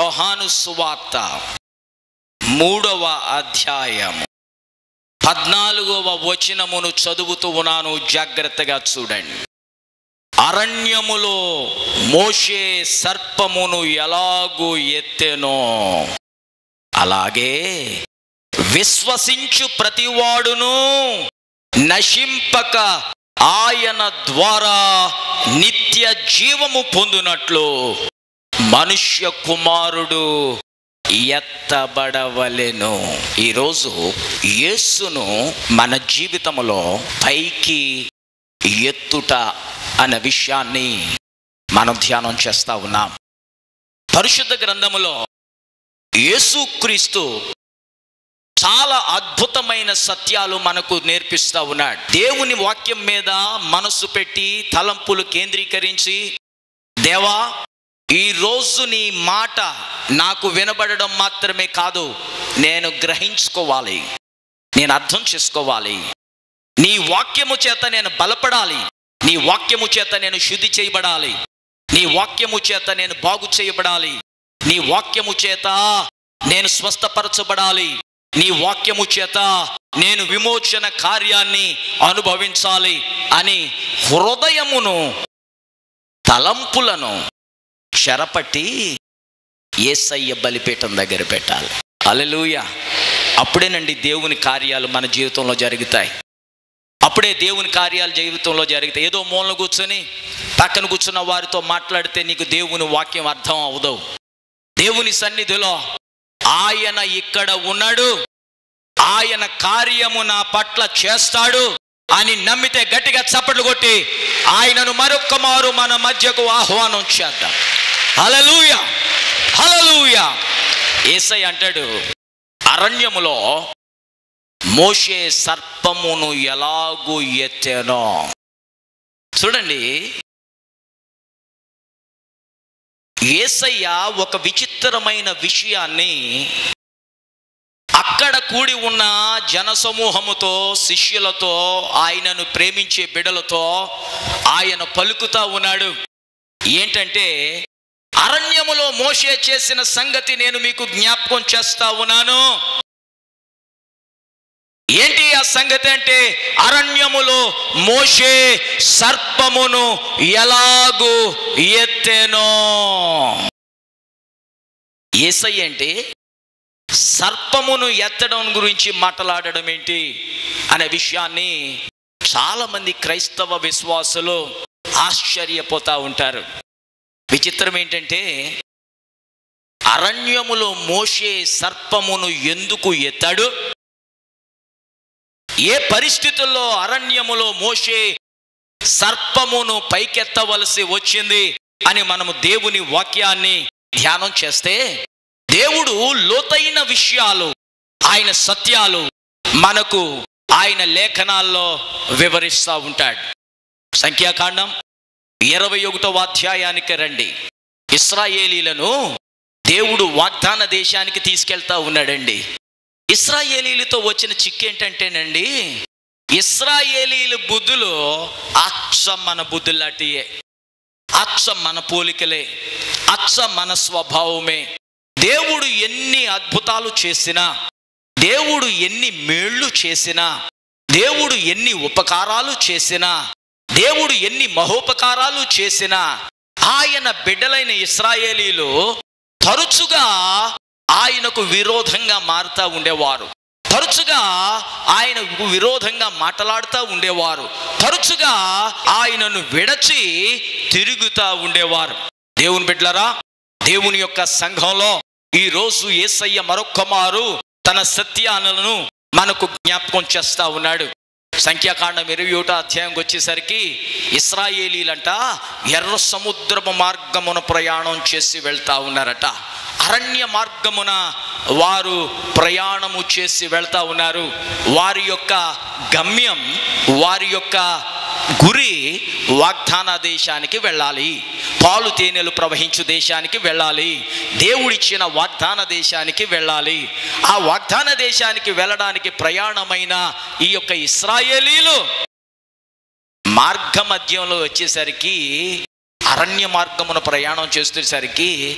యోహాను సువార్త మూడవ అధ్యాయం పద్నాలుగవ వచనమును చదువుతూ ఉన్నాను జాగ్రత్తగా చూడండి అరణ్యములో మోషే సర్పమును ఎలాగూ ఎత్తెనో అలాగే విశ్వసించు ప్రతివాడును నశింపక ఆయన ద్వారా నిత్య జీవము పొందునట్లు మనుష్య కుమారుడు ఎత్తబడవలెను ఈరోజు యేసును మన జీవితంలో పైకి ఎత్తుట అనే విషయాన్ని మనం ధ్యానం చేస్తా ఉన్నాం పరిశుద్ధ గ్రంథములో యేసుక్రీస్తు చాలా అద్భుతమైన సత్యాలు మనకు నేర్పిస్తా ఉన్నాడు దేవుని వాక్యం మీద మనసు పెట్టి తలంపులు కేంద్రీకరించి దేవా ఈ రోజు నీ మాట నాకు వినబడడం మాత్రమే కాదు నేను గ్రహించుకోవాలి నేను అర్థం చేసుకోవాలి నీ వాక్యము చేత నేను బలపడాలి నీ వాక్యము చేత నేను శుద్ధి చేయబడాలి నీ వాక్యము చేత నేను బాగు చేయబడాలి నీ వాక్యము చేత నేను స్వస్థపరచబడాలి నీ వాక్యము చేత నేను విమోచన కార్యాన్ని అనుభవించాలి అని హృదయమును తలంపులను చెరపట్టి ఏసయ్య బలిపీఠం దగ్గర పెట్టాలి అలెలుయ అప్పుడేనండి దేవుని కార్యాలు మన జీవితంలో జరుగుతాయి అప్పుడే దేవుని కార్యాలు జీవితంలో జరుగుతాయి ఏదో మూలన కూర్చొని పక్కన కూర్చున్న వారితో మాట్లాడితే నీకు దేవుని వాక్యం అర్థం అవదవు దేవుని సన్నిధిలో ఆయన ఇక్కడ ఉన్నాడు ఆయన కార్యము నా పట్ల చేస్తాడు అని నమ్మితే గట్టిగా చప్పట్లు కొట్టి ఆయనను మరొక్క మారు మన మధ్యకు ఆహ్వానం చేద్దాం హలలుయ హలలుయ ఏసై అంటాడు అరణ్యములో మోషే సర్పమును ఎలాగూ ఎత్తేనో చూడండి ఏసయ్య ఒక విచిత్రమైన విషయాన్ని అక్కడ కూడి ఉన్న జనసమూహముతో శిష్యులతో ఆయనను ప్రేమించే బిడలతో ఆయన పలుకుతా ఉన్నాడు ఏంటంటే అరణ్యములో మోషే చేసిన సంగతి నేను మీకు జ్ఞాపకం చేస్తా ఉన్నాను ఏంటి ఆ సంగతి అంటే అరణ్యములో మోషే సర్పమును ఎలాగూ ఎత్తెనో ఏసై అంటే సర్పమును ఎత్తడం గురించి మాట్లాడడం ఏంటి అనే విషయాన్ని చాలామంది క్రైస్తవ విశ్వాసులు ఆశ్చర్యపోతా ఉంటారు విచిత్రం ఏంటంటే అరణ్యములో మోసే సర్పమును ఎందుకు ఎత్తాడు ఏ పరిస్థితుల్లో అరణ్యములో మోసే సర్పమును పైకెత్తవలసి వచ్చింది అని మనము దేవుని వాక్యాన్ని ధ్యానం చేస్తే దేవుడు లోతైన విషయాలు ఆయన సత్యాలు మనకు ఆయన లేఖనాల్లో వివరిస్తూ ఉంటాడు సంఖ్యాకాండం ఇరవై ఒకటవ అధ్యాయానికి రండి ఇస్రాయేలీలను దేవుడు వాగ్దాన దేశానికి తీసుకెళ్తా ఉన్నాడండి ఇస్రాయేలీలతో వచ్చిన చిక్కేంటంటేనండి ఇస్రాయేలీల బుద్ధులు అచ్చం మన బుద్ధులాంటియే అచ్చం మన పోలికలే అచ్చ మన స్వభావమే దేవుడు ఎన్ని అద్భుతాలు చేసినా దేవుడు ఎన్ని మేళ్ళు చేసినా దేవుడు ఎన్ని ఉపకారాలు చేసినా దేవుడు ఎన్ని మహోపకారాలు చేసినా ఆయన బిడ్డలైన ఇస్రాయేలీలు తరచుగా ఆయనకు విరోధంగా మారుతూ ఉండేవారు తరచుగా ఆయనకు విరోధంగా మాట్లాడుతూ ఉండేవారు తరచుగా ఆయనను విడచి తిరుగుతూ ఉండేవారు దేవుని బిడ్డలరా దేవుని యొక్క సంఘంలో ఈ రోజు ఏసయ్య మరొక్క మారు తన సత్యాలను మనకు జ్ఞాపకం చేస్తా ఉన్నాడు సంఖ్యాకాండం ఇరవై ఒకటో అధ్యాయంకి వచ్చేసరికి ఇస్రాయేలీలంట ఎర్ర సముద్రపు మార్గమున ప్రయాణం చేసి వెళ్తా ఉన్నారట అరణ్య మార్గమున వారు ప్రయాణము చేసి వెళ్తా ఉన్నారు వారి యొక్క గమ్యం వారి యొక్క గురి వాగ్దాన దేశానికి వెళ్ళాలి పాలు తేనెలు ప్రవహించు దేశానికి వెళ్ళాలి దేవుడిచ్చిన వాగ్దాన దేశానికి వెళ్ళాలి ఆ వాగ్దాన దేశానికి వెళ్ళడానికి ప్రయాణమైన ఈ యొక్క ఇస్రాయేలీలు మార్గ మధ్యంలో వచ్చేసరికి అరణ్య మార్గమున ప్రయాణం చేసేసరికి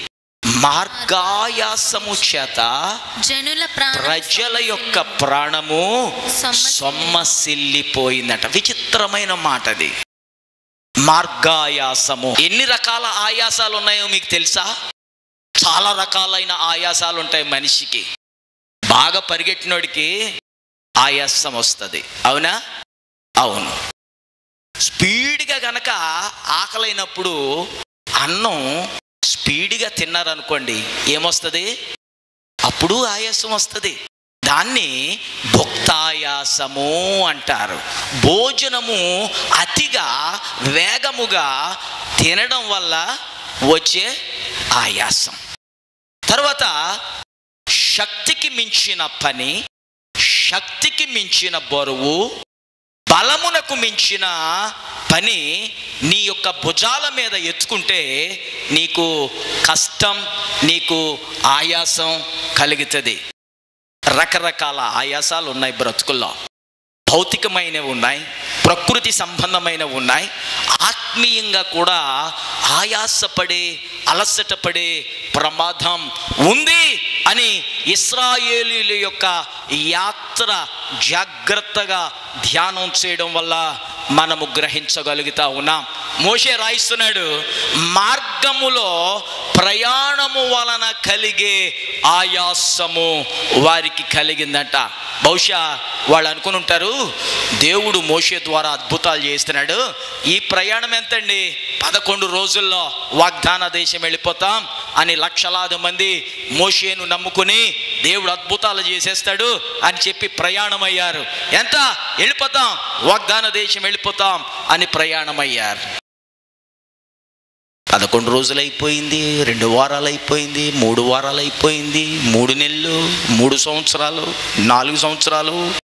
మార్గాయాసము చేత జనుల ప్రాణ ప్రజల యొక్క ప్రాణము సొమ్మసిల్లిపోయిందట విచిత్రమైన మాట అది మార్గాయాసము ఎన్ని రకాల ఆయాసాలు ఉన్నాయో మీకు తెలుసా చాలా రకాలైన ఆయాసాలు ఉంటాయి మనిషికి బాగా పరిగెట్టినోడికి ఆయాసం వస్తుంది అవునా అవును స్పీడ్గా గనక ఆకలైనప్పుడు అన్నం స్పీడ్గా తిన్నారనుకోండి ఏమొస్తుంది అప్పుడు ఆయాసం వస్తుంది దాన్ని భుక్తాయాసము అంటారు భోజనము అతిగా వేగముగా తినడం వల్ల వచ్చే ఆయాసం తర్వాత శక్తికి మించిన పని శక్తికి మించిన బరువు బలమునకు మించిన పని నీ యొక్క భుజాల మీద ఎత్తుకుంటే నీకు కష్టం నీకు ఆయాసం కలుగుతుంది రకరకాల ఆయాసాలు ఉన్నాయి బ్రతుకుల్లో భౌతికమైనవి ఉన్నాయి ప్రకృతి సంబంధమైనవి ఉన్నాయి ఆత్మీయంగా కూడా ఆయాసపడే అలసటపడే ప్రమాదం ఉంది అని ఇస్రాయేలీల యొక్క యాత్ర జాగ్రత్తగా ధ్యానం చేయడం వల్ల మనము గ్రహించగలుగుతా ఉన్నాం మోషే రాయిస్తున్నాడు మార్గములో ప్రయాణము వలన కలిగే ఆయాసము వారికి కలిగిందంట బహుశా వాళ్ళు అనుకుని ఉంటారు దేవుడు మోషే ద్వారా అద్భుతాలు చేస్తున్నాడు ఈ ప్రయాణం ఎంతండి పదకొండు రోజుల్లో వాగ్దాన దేశం వెళ్ళిపోతాం అని లక్షలాది మంది మోషేను నమ్ముకుని దేవుడు అద్భుతాలు చేసేస్తాడు అని చెప్పి ప్రయాణం అయ్యారు ఎంత వెళ్ళిపోతాం వాగ్దాన దేశం వెళ్ళిపోతాం అని ప్రయాణం అయ్యారు పదకొండు రోజులు అయిపోయింది రెండు వారాలు అయిపోయింది మూడు వారాలు అయిపోయింది మూడు నెలలు మూడు సంవత్సరాలు నాలుగు సంవత్సరాలు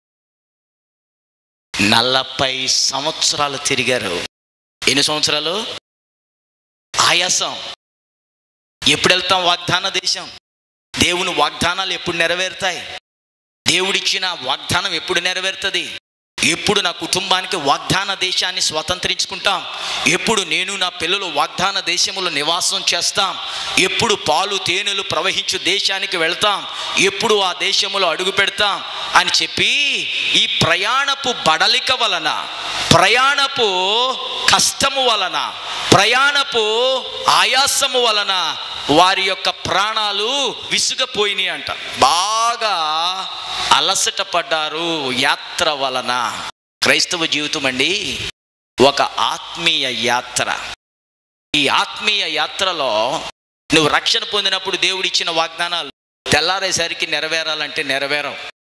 నలభై సంవత్సరాలు తిరిగారు ఎన్ని సంవత్సరాలు ఆయాసం ఎప్పుడు వెళ్తాం వాగ్దాన దేశం దేవుని వాగ్దానాలు ఎప్పుడు నెరవేరుతాయి దేవుడిచ్చిన వాగ్దానం ఎప్పుడు నెరవేరుతుంది ఎప్పుడు నా కుటుంబానికి వాగ్దాన దేశాన్ని స్వతంత్రించుకుంటాం ఎప్పుడు నేను నా పిల్లలు వాగ్దాన దేశములో నివాసం చేస్తాం ఎప్పుడు పాలు తేనెలు ప్రవహించు దేశానికి వెళ్తాం ఎప్పుడు ఆ దేశములో అడుగు పెడతాం అని చెప్పి ఈ ప్రయాణపు బడలిక వలన ప్రయాణపు కష్టము వలన ప్రయాణపు ఆయాసము వలన వారి యొక్క ప్రాణాలు విసుగపోయినాయి అంట బాగా అలసట పడ్డారు యాత్ర వలన క్రైస్తవ జీవితం అండి ఒక ఆత్మీయ యాత్ర ఈ ఆత్మీయ యాత్రలో నువ్వు రక్షణ పొందినప్పుడు దేవుడిచ్చిన వాగ్దానాలు తెల్లారేసరికి నెరవేరాలంటే నెరవేరవు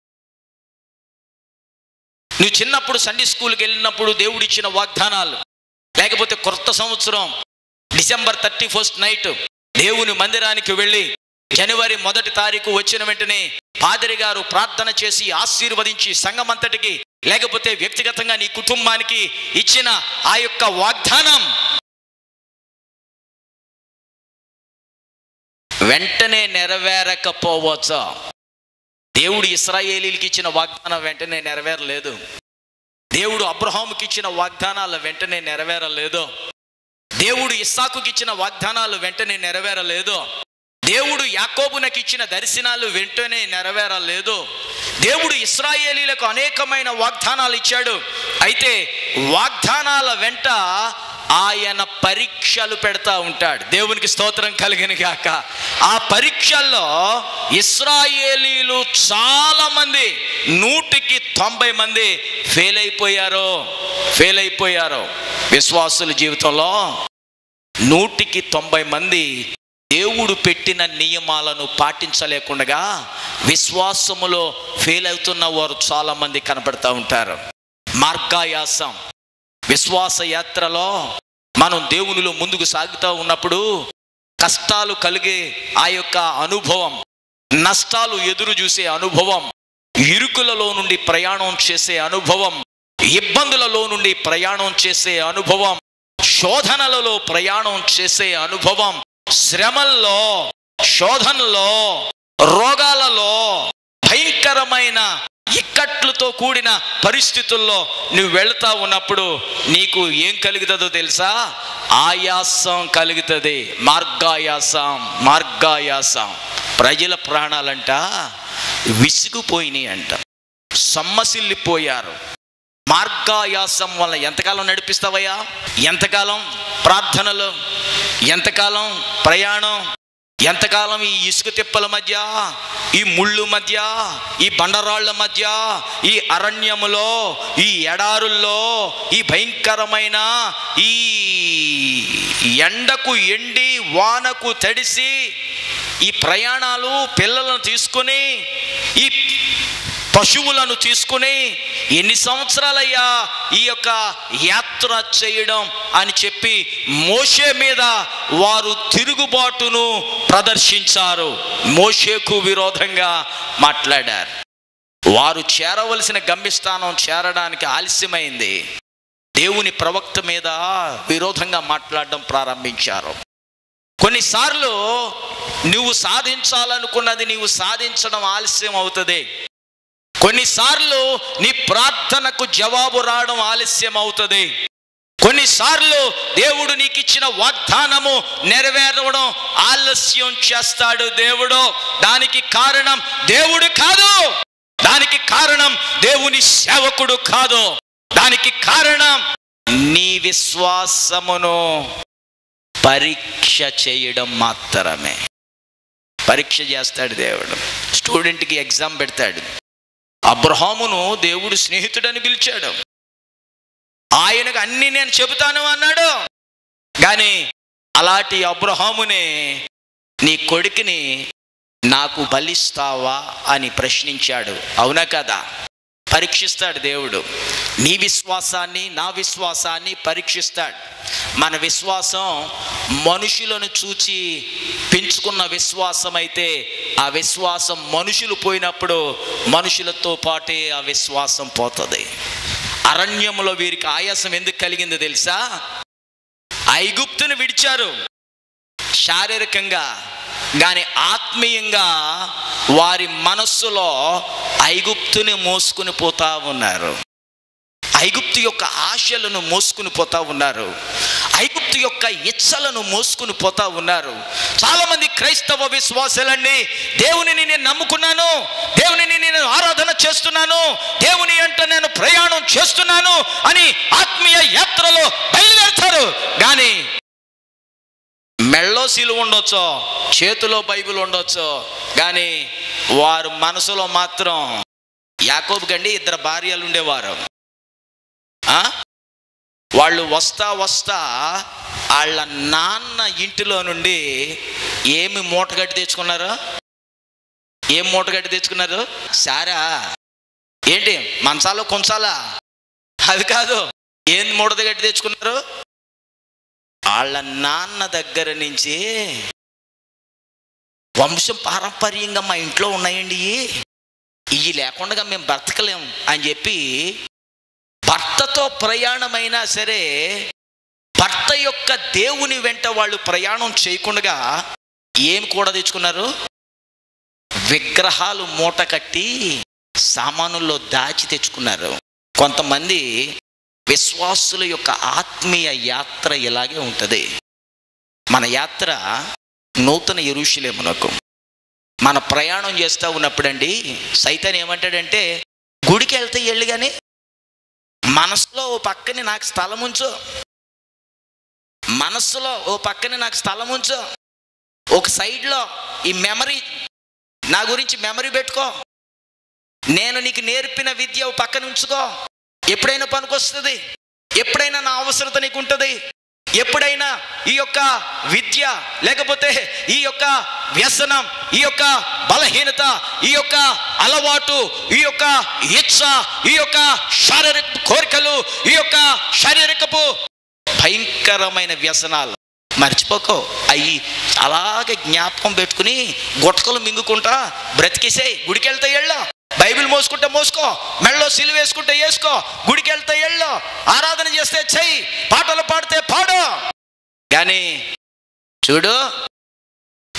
నువ్వు చిన్నప్పుడు సండే స్కూల్కి వెళ్ళినప్పుడు దేవుడిచ్చిన వాగ్దానాలు లేకపోతే కొత్త సంవత్సరం డిసెంబర్ థర్టీ ఫస్ట్ నైట్ దేవుని మందిరానికి వెళ్ళి జనవరి మొదటి తారీఖు వచ్చిన వెంటనే పాదిరి గారు ప్రార్థన చేసి ఆశీర్వదించి సంఘమంతటికి లేకపోతే వ్యక్తిగతంగా నీ కుటుంబానికి ఇచ్చిన ఆ యొక్క వాగ్దానం వెంటనే నెరవేరకపోవచ్చా దేవుడు ఇస్రాయేలీలకి ఇచ్చిన వాగ్దానం వెంటనే నెరవేరలేదు దేవుడు అబ్రహాముకి ఇచ్చిన వాగ్దానాలు వెంటనే నెరవేరలేదు దేవుడు ఇస్సాకుకి ఇచ్చిన వాగ్దానాలు వెంటనే నెరవేరలేదు దేవుడు యాకోబునకి ఇచ్చిన దర్శనాలు వెంటనే నెరవేరలేదు దేవుడు ఇస్రాయేలీలకు అనేకమైన వాగ్దానాలు ఇచ్చాడు అయితే వాగ్దానాల వెంట ఆయన పరీక్షలు పెడతా ఉంటాడు దేవునికి స్తోత్రం కలిగిన గాక ఆ పరీక్షల్లో ఇస్రాయేలీలు చాలా మంది నూటికి తొంభై మంది ఫెయిల్ అయిపోయారు ఫెయిల్ అయిపోయారు విశ్వాసుల జీవితంలో నూటికి తొంభై మంది దేవుడు పెట్టిన నియమాలను పాటించలేకుండా విశ్వాసములో ఫెయిల్ అవుతున్న వారు చాలా మంది కనపడతా ఉంటారు మార్గాయాసం విశ్వాస యాత్రలో మనం దేవునిలో ముందుకు సాగుతూ ఉన్నప్పుడు కష్టాలు కలిగే ఆ యొక్క అనుభవం నష్టాలు ఎదురు చూసే అనుభవం ఇరుకులలో నుండి ప్రయాణం చేసే అనుభవం ఇబ్బందులలో నుండి ప్రయాణం చేసే అనుభవం శోధనలలో ప్రయాణం చేసే అనుభవం శ్రమల్లో శోధనలో రోగాలలో భయంకరమైన ఇక్కట్లతో కూడిన పరిస్థితుల్లో నువ్వు వెళ్తా ఉన్నప్పుడు నీకు ఏం కలుగుతుందో తెలుసా ఆయాసం కలుగుతుంది మార్గాయాసం మార్గాయాసం ప్రజల ప్రాణాలంట విసిగిపోయినాయి అంట సమ్మసిల్లిపోయారు మార్గాయాసం వల్ల ఎంతకాలం నడిపిస్తావయ్యా ఎంతకాలం ప్రార్థనలు ఎంతకాలం ప్రయాణం ఎంతకాలం ఈ ఇసుక తిప్పల మధ్య ఈ ముళ్ళు మధ్య ఈ బండరాళ్ళ మధ్య ఈ అరణ్యములో ఈ ఎడారుల్లో ఈ భయంకరమైన ఈ ఎండకు ఎండి వానకు తడిసి ఈ ప్రయాణాలు పిల్లలను తీసుకొని ఈ పశువులను తీసుకుని ఎన్ని సంవత్సరాలయ్యా ఈ యొక్క యాత్ర చేయడం అని చెప్పి మోషే మీద వారు తిరుగుబాటును ప్రదర్శించారు మోషేకు విరోధంగా మాట్లాడారు వారు చేరవలసిన గమ్యస్థానం చేరడానికి ఆలస్యమైంది దేవుని ప్రవక్త మీద విరోధంగా మాట్లాడడం ప్రారంభించారు కొన్నిసార్లు నువ్వు సాధించాలనుకున్నది నీవు సాధించడం ఆలస్యం అవుతుంది కొన్నిసార్లు నీ ప్రార్థనకు జవాబు రావడం ఆలస్యం అవుతుంది కొన్నిసార్లు దేవుడు నీకు ఇచ్చిన వాగ్దానము నెరవేరడం ఆలస్యం చేస్తాడు దేవుడు దానికి కారణం దేవుడు కాదు దానికి కారణం దేవుని సేవకుడు కాదు దానికి కారణం నీ విశ్వాసమును పరీక్ష చేయడం మాత్రమే పరీక్ష చేస్తాడు దేవుడు స్టూడెంట్కి ఎగ్జామ్ పెడతాడు అబ్రహామును దేవుడు స్నేహితుడని పిలిచాడు ఆయనకు అన్ని నేను చెబుతాను అన్నాడు కానీ అలాంటి అబ్రహామునే నీ కొడుకుని నాకు బలిస్తావా అని ప్రశ్నించాడు అవునా కదా పరీక్షిస్తాడు దేవుడు నీ విశ్వాసాన్ని నా విశ్వాసాన్ని పరీక్షిస్తాడు మన విశ్వాసం మనుషులను చూచి పెంచుకున్న విశ్వాసం అయితే ఆ విశ్వాసం మనుషులు పోయినప్పుడు మనుషులతో పాటే ఆ విశ్వాసం పోతుంది అరణ్యంలో వీరికి ఆయాసం ఎందుకు కలిగిందో తెలుసా ఐగుప్తును విడిచారు శారీరకంగా కానీ ఆత్మీయంగా వారి మనస్సులో ఐగుప్తుని మోసుకుని పోతా ఉన్నారు ఐగుప్తు యొక్క ఆశలను మోసుకుని పోతా ఉన్నారు ఐగుప్తు యొక్క ఇచ్చలను మోసుకుని పోతా ఉన్నారు చాలా మంది క్రైస్తవ విశ్వాసాలండి దేవునిని నేను నమ్ముకున్నాను దేవునిని నేను ఆరాధన చేస్తున్నాను దేవుని అంటే నేను ప్రయాణం చేస్తున్నాను అని ఆత్మీయ యాత్రలో బయలుదేరుతారు కానీ మెళ్ళో సిలువ ఉండొచ్చు చేతిలో బైబిల్ ఉండొచ్చు కానీ వారు మనసులో మాత్రం యాకోబు గండి ఇద్దరు భార్యలు ఉండేవారు ఆ? వాళ్ళు వస్తా వస్తా వాళ్ళ నాన్న ఇంటిలో నుండి ఏమి మూటగట్టి తెచ్చుకున్నారు ఏం మూటగట్టి తెచ్చుకున్నారు సారా ఏంటి మంచాలో కొంచాలా అది కాదు ఏం మూట గట్టి తెచ్చుకున్నారు వాళ్ళ నాన్న దగ్గర నుంచి వంశం పారంపర్యంగా మా ఇంట్లో ఉన్నాయండి ఇవి లేకుండా మేము బ్రతకలేం అని చెప్పి భర్తతో ప్రయాణమైనా సరే భర్త యొక్క దేవుని వెంట వాళ్ళు ప్రయాణం చేయకుండా ఏం కూడా తెచ్చుకున్నారు విగ్రహాలు మూట కట్టి సామానుల్లో దాచి తెచ్చుకున్నారు కొంతమంది విశ్వాసుల యొక్క ఆత్మీయ యాత్ర ఇలాగే ఉంటుంది మన యాత్ర నూతన ఎరుషులేమునకు మన ప్రయాణం చేస్తూ ఉన్నప్పుడండి సైతాన్ ఏమంటాడంటే గుడికి వెళ్తే వెళ్ళి కానీ మనసులో ఓ పక్కని నాకు స్థలం ఉంచు మనస్సులో ఓ పక్కని నాకు స్థలం ఉంచు ఒక సైడ్లో ఈ మెమరీ నా గురించి మెమరీ పెట్టుకో నేను నీకు నేర్పిన విద్య ఓ పక్కన ఉంచుకో ఎప్పుడైనా పనికొస్తుంది ఎప్పుడైనా నా అవసరత నీకు ఉంటుంది ఎప్పుడైనా ఈ యొక్క విద్య లేకపోతే ఈ యొక్క వ్యసనం ఈ యొక్క బలహీనత ఈ యొక్క అలవాటు ఈ యొక్క ఇచ్చ ఈ యొక్క శారీరక కోరికలు ఈ యొక్క శారీరకపు భయంకరమైన వ్యసనాలు మర్చిపోకో అవి అలాగే జ్ఞాపకం పెట్టుకుని గుట్టకలు మింగుకుంటా బ్రతికేసేయి గుడికి వెళ్తే ఎళ్ళ బైబిల్ మోసుకుంటే మోసుకో మెళ్ళో సిలువ వేసుకుంటే వేసుకో గుడికి వెళ్తే ఎళ్ళు ఆరాధన చేస్తే చెయ్యి పాటలు పాడితే పాడు కానీ చూడు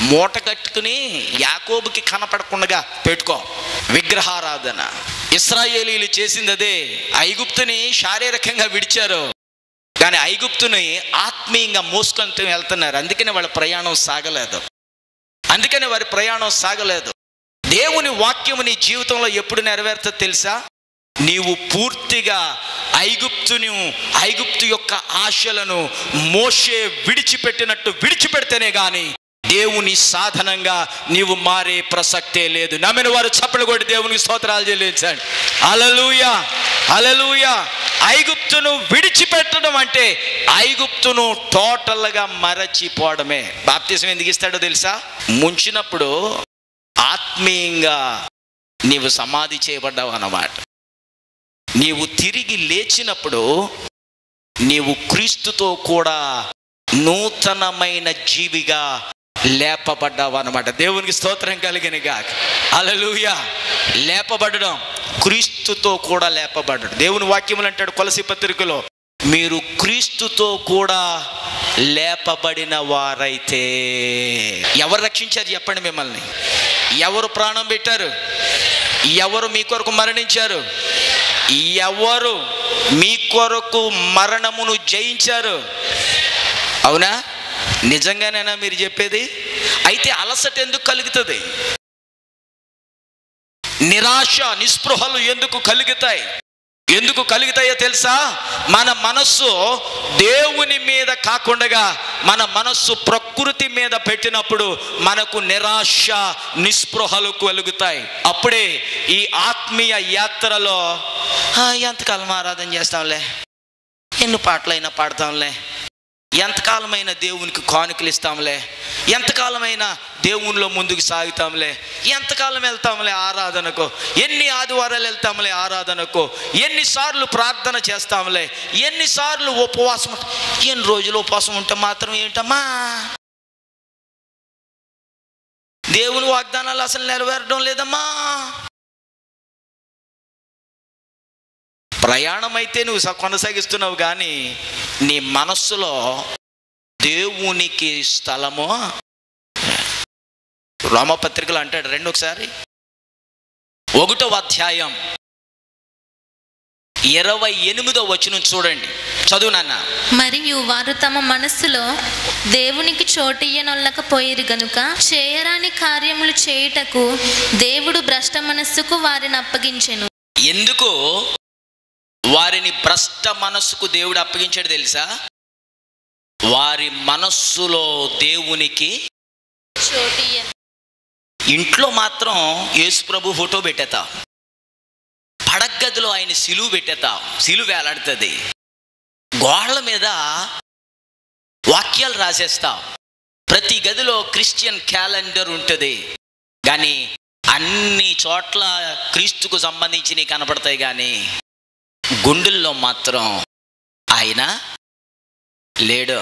మూట కట్టుకుని యాకోబుకి కనపడకుండా పెట్టుకో విగ్రహారాధన ఇస్రాయేలీలు చేసింది అదే ఐగుప్తుని శారీరకంగా విడిచారు కానీ ఐగుప్తుని ఆత్మీయంగా మోసుకుంటూ వెళ్తున్నారు అందుకని వాళ్ళ ప్రయాణం సాగలేదు అందుకని వారి ప్రయాణం సాగలేదు దేవుని వాక్యము నీ జీవితంలో ఎప్పుడు నెరవేరుతుందో తెలుసా నీవు పూర్తిగా ఐగుప్తుని ఐగుప్తు యొక్క ఆశలను మోషే విడిచిపెట్టినట్టు విడిచిపెడితేనే గాని దేవుని సాధనంగా నీవు మారే ప్రసక్తే లేదు నమ్మిన వారు చప్పలు కొట్టి దేవునికి స్తోత్రాలు చెల్లించండి అలలుయ అలలుయ ఐగుప్తును విడిచిపెట్టడం అంటే ఐగుప్తును టోటల్గా మరచిపోవడమే బాప్తిజం ఎందుకు ఇస్తాడో తెలుసా ముంచినప్పుడు ఆత్మీయంగా నీవు సమాధి చేయబడ్డావు అన్నమాట నీవు తిరిగి లేచినప్పుడు నీవు క్రీస్తుతో కూడా నూతనమైన జీవిగా లేపబడ్డావు అనమాట దేవునికి స్తోత్రం కలిగిన గాక అలలుయ లేపబడడం క్రీస్తుతో కూడా లేపబడ్డాడు దేవుని వాక్యములు అంటాడు కొలసి పత్రికలో మీరు క్రీస్తుతో కూడా లేపబడిన వారైతే ఎవరు రక్షించారు చెప్పండి మిమ్మల్ని ఎవరు ప్రాణం పెట్టారు ఎవరు మీ కొరకు మరణించారు ఎవరు మీ కొరకు మరణమును జయించారు అవునా నిజంగానేనా మీరు చెప్పేది అయితే అలసట ఎందుకు కలుగుతుంది నిరాశ నిస్పృహలు ఎందుకు కలుగుతాయి ఎందుకు కలుగుతాయో తెలుసా మన మనస్సు దేవుని మీద కాకుండా మన మనస్సు ప్రకృతి మీద పెట్టినప్పుడు మనకు నిరాశ నిస్పృహలు కలుగుతాయి అప్పుడే ఈ ఆత్మీయ యాత్రలో "ఆ, ఎంతకాలం ఆరాధన చేస్తాంలే ఎన్ని పాటలైనా పాడతాంలే ఎంతకాలమైన దేవునికి కానుకలు ఇస్తాంలే ఎంతకాలమైనా దేవునిలో ముందుకు సాగుతాంలే ఎంతకాలం వెళ్తాంలే ఆరాధనకు ఎన్ని ఆదివారాలు వెళ్తాంలే ఆరాధనకు ఎన్నిసార్లు ప్రార్థన చేస్తాంలే ఎన్నిసార్లు ఉపవాసం ఉంట- ఎన్ని రోజులు ఉపవాసం ఉంటే మాత్రం ఏంటమ్మా దేవుని వాగ్దానాలు అసలు నెరవేరడం లేదమ్మా ప్రయాణం అయితే నువ్వు స- కొనసాగిస్తున్నావు కానీ నీ మనస్సులో దేవునికి స్థలము రోమపత్రికలు అంటాడు రెండు ఒకసారి ఒకటో అధ్యాయం ఇరవై ఎనిమిదో వచనం చూడండి చదువు నాన్న మరియు వారు తమ మనస్సులో దేవునికి చోటియ్యనొల్లకపోయిరు గనుక చేయరాని కార్యములు చేయుటకు దేవుడు భ్రష్ట మనస్సుకు వారిని అప్పగించెను ఎందుకు వారిని భ్రష్ట మనస్సుకు దేవుడు అప్పగించాడు తెలుసా వారి మనస్సులో దేవునికి చోటియ్య ఇంట్లో మాత్రం యేసు ప్రభు ఫోటో పెట్టేతాం పడగదిలో ఆయన సిలువు పెట్టేతాం సిలువు వేలాడుతుంది గోడల మీద వాక్యాలు రాసేస్తాం ప్రతి గదిలో క్రిస్టియన్ క్యాలెండర్ ఉంటుంది కానీ అన్ని చోట్ల క్రీస్తుకు సంబంధించినవి కనపడతాయి కానీ గుండెల్లో మాత్రం ఆయన లేడు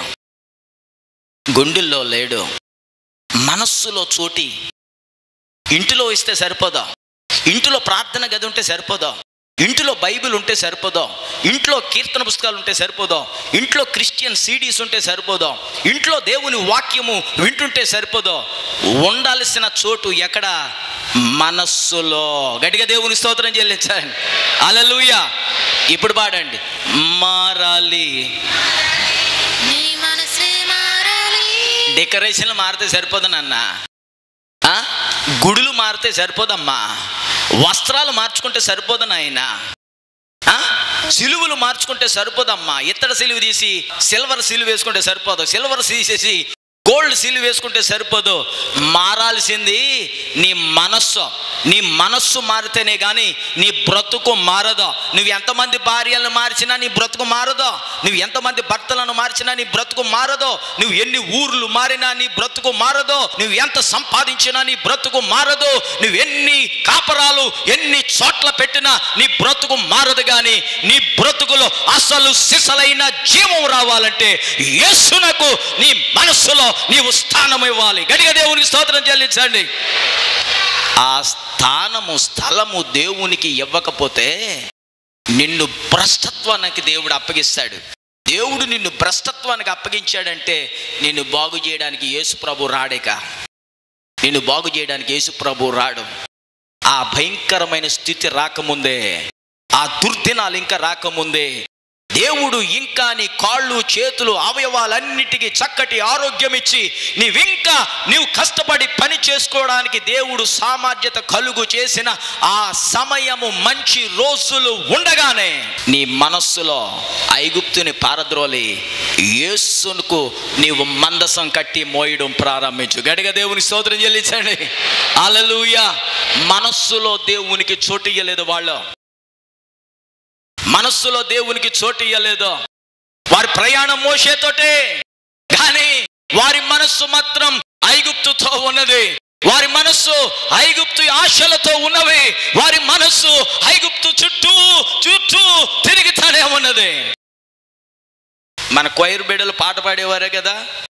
గుండెల్లో లేడు మనస్సులో చోటి ఇంటిలో ఇస్తే సరిపోదా ఇంటిలో ప్రార్థన గది ఉంటే సరిపోదా ఇంటిలో బైబిల్ ఉంటే సరిపోదా ఇంట్లో కీర్తన పుస్తకాలు ఉంటే సరిపోదా ఇంట్లో క్రిస్టియన్ సీడీస్ ఉంటే సరిపోదా ఇంట్లో దేవుని వాక్యము వింటుంటే సరిపోదా ఉండాల్సిన చోటు ఎక్కడ మనస్సులో గట్టిగా దేవుని స్తోత్రం చెల్లించండి అలలుయ ఇప్పుడు పాడండి మారాలి నీ మనసే మారాలి డెకరేషన్లు మారితే సరిపోదు నాన్న ఆ? గుడులు మారితే సరిపోదమ్మా వస్త్రాలు మార్చుకుంటే సరిపోదు నాయన ఆ? సిలువులు మార్చుకుంటే సరిపోదమ్మా ఇత్తడి సిలువు తీసి సిల్వర్ సిలువ వేసుకుంటే సరిపోదు సిల్వర్ తీసేసి గోల్డ్ సిలువ వేసుకుంటే సరిపోదు మారాల్సింది నీ మనస్సు నీ మనస్సు మారితేనే కానీ నీ బ్రతుకు మారదు నువ్వు ఎంతమంది భార్యలను మార్చినా నీ బ్రతుకు మారదు నువ్వు ఎంతమంది భర్తలను మార్చినా నీ బ్రతుకు మారదు నువ్వు ఎన్ని ఊర్లు మారినా నీ బ్రతుకు మారదు నువ్వు ఎంత సంపాదించినా నీ బ్రతుకు మారదు నువ్వు ఎన్ని కాపరాలు ఎన్ని చోట్ల పెట్టినా నీ బ్రతుకు మారదు కానీ నీ బ్రతుకులో అసలు సిసలైన జీవం రావాలంటే యేసునకు నీ మనస్సులో నీవు స్థానం ఇవ్వాలి గడిగా దేవునికి స్తోత్రం చెల్లించండి ఆ స్థానము స్థలము దేవునికి ఇవ్వకపోతే నిన్ను భ్రష్టత్వానికి దేవుడు అప్పగిస్తాడు దేవుడు నిన్ను భ్రష్టత్వానికి అప్పగించాడంటే నిన్ను బాగు చేయడానికి యేసు ప్రభు రాడేక నిన్ను బాగు చేయడానికి యేసు ప్రభు రాడు ఆ భయంకరమైన స్థితి రాకముందే ఆ దుర్దినాలు ఇంకా రాకముందే దేవుడు ఇంకా నీ కాళ్ళు చేతులు అవయవాలన్నిటికీ చక్కటి ఆరోగ్యం ఇచ్చి నీవింకా నీవు కష్టపడి పని చేసుకోవడానికి దేవుడు సామర్థ్యత కలుగు చేసిన ఆ సమయము మంచి రోజులు ఉండగానే నీ మనస్సులో ఐగుప్తుని పారద్రోలి యేసునుకు నీవు మందసం కట్టి మోయడం ప్రారంభించు గడిగ దేవుని స్తోత్రం చెల్లించండి అలలుయ మనస్సులో దేవునికి చోటు ఇయ్యలేదు వాళ్ళు మనస్సులో దేవునికి చోటు ఇయ్యలేదు వారి ప్రయాణం మోసేతోటే కానీ వారి మనస్సు మాత్రం ఐగుప్తుతో ఉన్నది వారి మనస్సు ఐగుప్తు ఆశలతో ఉన్నవి వారి మనస్సు ఐగుప్తు చుట్టూ చుట్టూ తిరుగుతానే ఉన్నది మన కొయిర్ బిడ్డలు పాట పాడేవారే కదా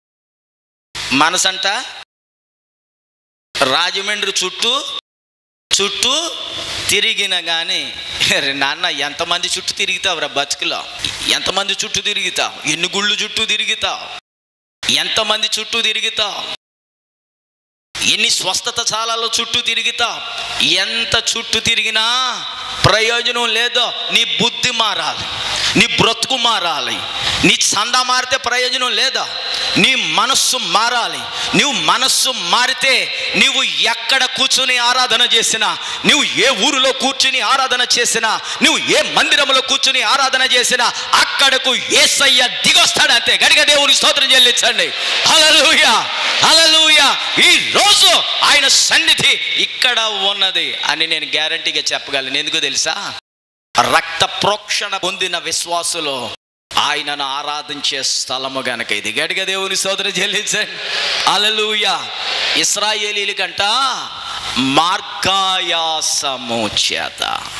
మనసంట రాజమండ్రి చుట్టూ చుట్టూ తిరిగిన కానీ నాన్న ఎంతమంది చుట్టూ తిరుగుతావు రా బతుకులో ఎంతమంది చుట్టూ తిరుగుతావు ఎన్ని గుళ్ళు చుట్టూ తిరుగుతావు ఎంతమంది చుట్టూ తిరుగుతావు ఎన్ని స్వస్థత చాలాలో చుట్టూ తిరుగుతావు ఎంత చుట్టూ తిరిగినా ప్రయోజనం లేదో నీ బుద్ధి మారాలి నీ బ్రతుకు మారాలి నీ చందా మారితే ప్రయోజనం లేదా నీ మనస్సు మారాలి నువ్వు మనస్సు మారితే నీవు ఎక్కడ కూర్చుని ఆరాధన చేసినా నువ్వు ఏ ఊరిలో కూర్చుని ఆరాధన చేసినా నువ్వు ఏ మందిరంలో కూర్చుని ఆరాధన చేసినా అక్కడకు ఏసయ్య దిగొస్తాడంతే గడిగ దేవుని స్తోత్రం చెల్లించండి హలలుయ హలలుయ ఈ రోజు ఆయన సన్నిధి ఇక్కడ ఉన్నది అని నేను గ్యారంటీగా చెప్పగలను ఎందుకు తెలుసా రక్త ప్రోక్షణ పొందిన విశ్వాసులు ఆయనను ఆరాధించే స్థలము గనక ఇది గడిగ దేవుని సోదరు చెల్లించండి అలలుయ ఇస్రాయేలీల కంట మార్గాయాసము చేత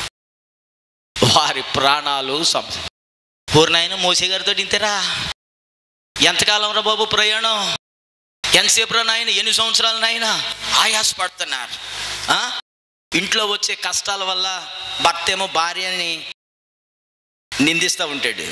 వారి ప్రాణాలు సం పూర్ణాయన మోసే గారితో ఇంతరా ఎంతకాలం రా బాబు ప్రయాణం ఎంతసేపు రా నాయన ఎన్ని సంవత్సరాలు నాయన ఆయాస పడుతున్నారు ఆ? ఇంట్లో వచ్చే కష్టాల వల్ల భర్త ఏమో భార్యని నిందిస్తూ ఉంటాడు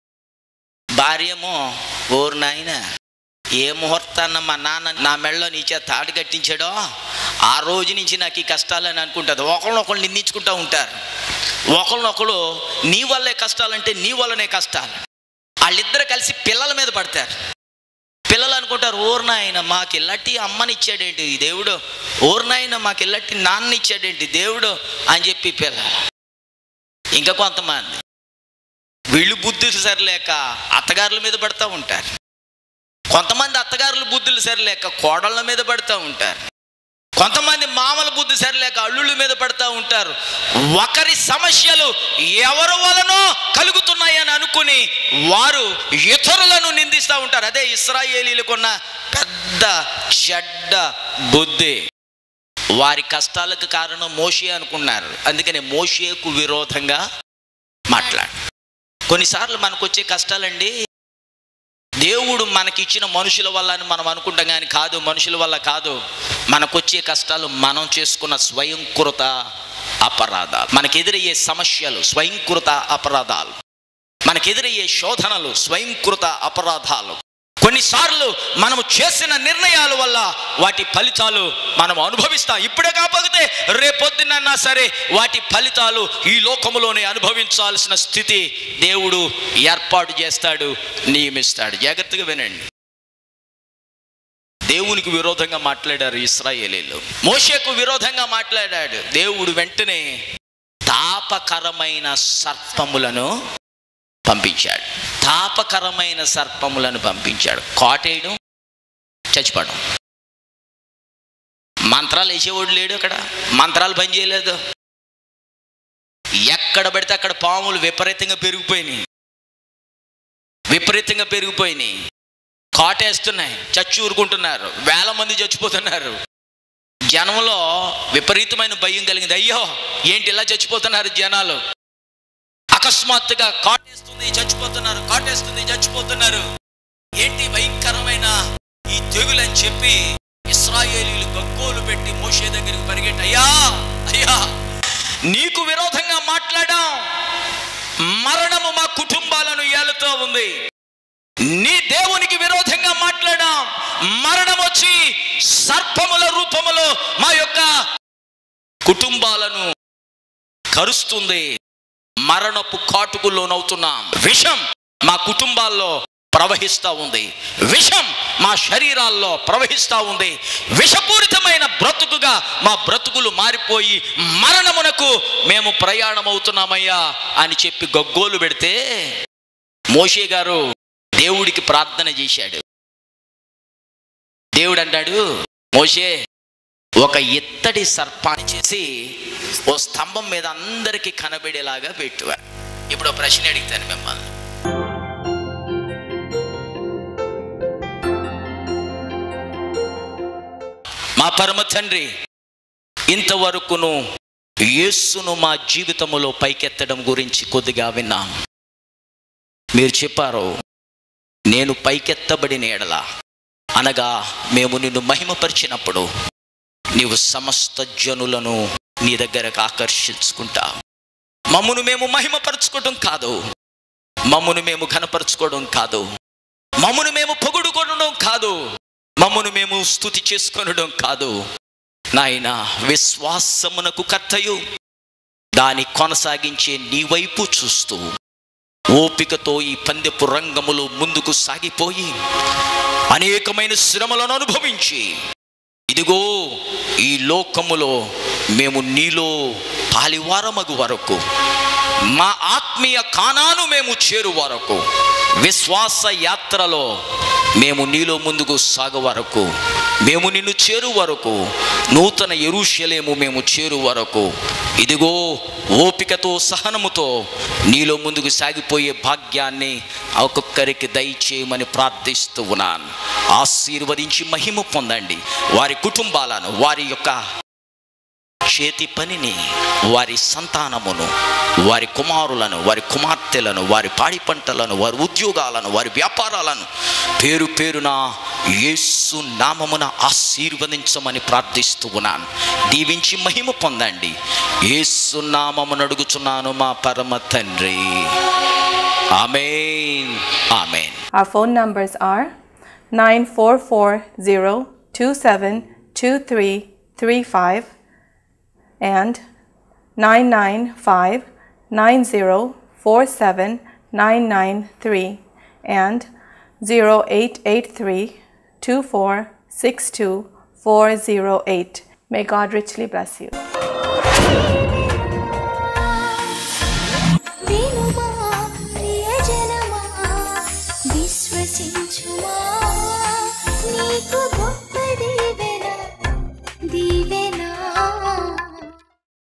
భార్య ఏమో ఓరు నాయన ఏ ముహూర్తాన్న మా నాన్న నా మెడలో నీచే తాడు కట్టించాడో ఆ రోజు నుంచి నాకు ఈ కష్టాలని అనుకుంటుంది ఒకళ్ళనొకళ్ళు నిందించుకుంటూ ఉంటారు ఒకళ్ళనొకళ్ళు నీ వల్లే కష్టాలంటే నీ వల్లనే కష్టాలు వాళ్ళిద్దరు కలిసి పిల్లల మీద పడతారు పిల్లలు అనుకుంటారు ఓర్నాయన మాకు ఇల్లట్టి అమ్మని ఇచ్చాడేంటి ఈ దేవుడు ఓర్నాయన మాకు ఇల్లట్టి నాన్న ఇచ్చాడేంటి దేవుడు అని చెప్పి పిల్లలు ఇంకా కొంతమంది వీళ్ళు బుద్ధులు సరిలేక అత్తగారుల మీద పడుతూ ఉంటారు కొంతమంది అత్తగారుల బుద్ధులు సరిలేక కోడళ్ళ మీద పడుతూ ఉంటారు కొంతమంది మామల బుద్ధి సరిలేక అల్లుళ్ళ మీద పడుతూ ఉంటారు ఒకరి సమస్యలు ఎవరి వలనో కలుగుతున్నాయని అనుకుని వారు ఇతరులను నిందిస్తూ ఉంటారు అదే ఇస్రాయేలీలకున్న పెద్ద చెడ్డ బుద్ధి వారి కష్టాలకు కారణం మోషే అనుకున్నారు అందుకని మోషేకు విరోధంగా మాట్లాడు కొన్నిసార్లు మనకు వచ్చే కష్టాలండి దేవుడు మనకిచ్చిన మనుషుల వల్ల అని మనం అనుకుంటాం కానీ కాదు మనుషుల వల్ల కాదు మనకొచ్చే కష్టాలు మనం చేసుకున్న స్వయంకృత అపరాధాలు మనకెదురయ్యే సమస్యలు స్వయంకృత అపరాధాలు మనకెదురయ్యే శోధనలు స్వయంకృత అపరాధాలు కొన్నిసార్లు మనము చేసిన నిర్ణయాల వల్ల వాటి ఫలితాలు మనం అనుభవిస్తాం ఇప్పుడే కాకపోతే రేపొద్దునన్నా సరే వాటి ఫలితాలు ఈ లోకములోనే అనుభవించాల్సిన స్థితి దేవుడు ఏర్పాటు చేస్తాడు నియమిస్తాడు జాగ్రత్తగా వినండి దేవునికి విరోధంగా మాట్లాడారు ఇస్రాయేలీలు మోషేకు విరోధంగా మాట్లాడాడు దేవుడు వెంటనే తాపకరమైన సర్పములను పంపించాడు తాపకరమైన సర్పములను పంపించాడు కాటేయడం చచ్చిపోవడం మంత్రాలు వేసేవాడు లేడు అక్కడ మంత్రాలు పని చేయలేదు ఎక్కడ పడితే అక్కడ పాములు విపరీతంగా పెరిగిపోయినాయి విపరీతంగా పెరిగిపోయినాయి కాటేస్తున్నాయి చచ్చి ఊరుకుంటున్నారు వేల మంది చచ్చిపోతున్నారు జనంలో విపరీతమైన భయం కలిగింది అయ్యో ఏంటి ఇలా చచ్చిపోతున్నారు జనాలు అకస్మాత్తుగా కాటేస్తుంది చచ్చిపోతున్నారు కాటేస్తుంది చచ్చిపోతున్నారు ఏంటి భయంకరమైన ఈ తెగులని చెప్పి ఇస్రాయేలీలు గగ్గోలు పెట్టి మోషే దగ్గరికి పరిగెట్టి అయ్యా అయ్యా నీకు విరోధంగా మాట్లాడాం మరణము మా కుటుంబాలను ఏలుతూ ఉంది నీ దేవునికి విరోధంగా మాట్లాడాం మరణం వచ్చి సర్పముల రూపములో మా యొక్క కుటుంబాలను కరుస్తుంది మరణపు కాటుకు లోనవుతున్నాం విషం మా కుటుంబాల్లో ప్రవహిస్తూ ఉంది విషం మా శరీరాల్లో ప్రవహిస్తూ ఉంది విషపూరితమైన బ్రతుకుగా మా బ్రతుకులు మారిపోయి మరణమునకు మేము ప్రయాణం అవుతున్నామయ్యా అని చెప్పి గగ్గోలు పెడితే మోషే గారు దేవుడికి ప్రార్థన చేశాడు దేవుడు అన్నాడు మోషే ఒక ఇత్తడి సర్పాన్ని చేసి ఓ స్తంభం మీద అందరికీ కనబడేలాగా పెట్టువా ఇప్పుడు ఒక ప్రశ్న అడుగుతాను మిమ్మల్ని మా పరమ తండ్రి ఇంతవరకును యేస్సును మా జీవితములో పైకెత్తడం గురించి కొద్దిగా విన్నాం మీరు చెప్పారు నేను పైకెత్తబడిన ఎడల అనగా మేము నిన్ను మహిమపరిచినప్పుడు నీవు సమస్త జనులను నీ దగ్గరకు ఆకర్షించుకుంటావు మమ్మును మేము మహిమపరచుకోవడం కాదు మమ్మును మేము ఘనపరచుకోవడం కాదు మమ్మును మేము పొగుడుకోవడం కాదు మమ్మును మేము స్థుతి చేసుకొనడం కాదు నాయన విశ్వాసమునకు కర్తయు దాని కొనసాగించే నీ వైపు చూస్తూ ఓపికతో ఈ పందెపు రంగములో ముందుకు సాగిపోయి అనేకమైన శ్రమలను అనుభవించి ఇదిగో ఈ లోకములో మేము నీలో పాలివారమగు వరకు మా ఆత్మీయ కానాను మేము చేరు వరకు విశ్వాస యాత్రలో మేము నీలో ముందుకు సాగు వరకు మేము నిన్ను చేరు వరకు నూతన ఎరుషలేము మేము చేరు వరకు ఇదిగో ఓపికతో సహనముతో నీలో ముందుకు సాగిపోయే భాగ్యాన్ని ఒక్కొక్కరికి దయచేయమని ప్రార్థిస్తూ ఉన్నాను ఆశీర్వదించి మహిమ పొందండి వారి కుటుంబాలను వారి యొక్క చేతి పనిని వారి సంతానమును వారి కుమారులను వారి కుమార్తెలను వారి పాడి పంటలను వారి ఉద్యోగాలను వారి వ్యాపారాలను పేరు పేరున యేసు నామమున ఆశీర్వదించమని ప్రార్థిస్తూ ఉన్నాను దీవించి మహిమ పొందండి యేసు నామమును అడుగుచున్నాను మా పరమ తండ్రి amen amen Our phone numbers are 9440272335 and 99590479993 and 08832462 408. May God richly bless you.